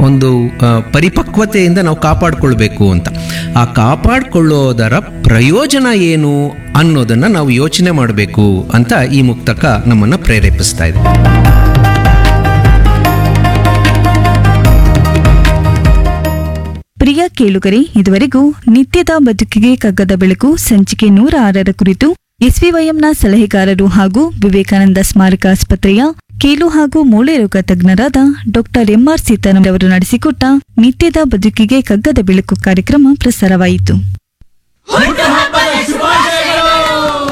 ಒಂದು ಆ, ಪರಿಪಕ್ವತೆಯಿಂದ ನಾವು ಕಾಪಾಡಿಕೊಳ್ಬೇಕು ಅಂತ ಆ ಕಾಪಾಡಿಕೊಳ್ಳೋದರ ಪ್ರಯೋಜನ ಏನು ಅನ್ನೋದನ್ನು ನಾವು ಯೋಚನೆ ಮಾಡಬೇಕು ಅಂತ ಈ ಮುಕ್ತಕ ನಮ್ಮನ್ನು ಪ್ರೇರೇಪಿಸ್ತಾ ಇದೆ ಪ್ರಿಯ ಕೇಳುಗರೆ ಇದುವರೆಗೂ ನಿತ್ಯದ ಬದುಕಿಗೆ ಕಗ್ಗದ ಬೆಳಕು ಸಂಚಿಕೆ ನೂರ ಆರರ ಕುರಿತು ಎಸ್ವಿವೈಎಂನ ಸಲಹೆಗಾರರು ಹಾಗೂ ವಿವೇಕಾನಂದ ಸ್ಮಾರಕ ಆಸ್ಪತ್ರೆಯ ಕೀಲು ಹಾಗೂ ಮೂಳೆ ರೋಗ ತಜ್ಞರಾದ ಡಾಕ್ಟರ್ ಎಂಆರ್ ಸೀತಾರಾಮ್ ಅವರು ನಡೆಸಿಕೊಟ್ಟ ನಿತ್ಯದ ಬದುಕಿಗೆ ಕಗ್ಗದ ಬೆಳಕು ಕಾರ್ಯಕ್ರಮ ಪ್ರಸಾರವಾಯಿತು ಹುಟ್ಟು ಹಬ್ಬದ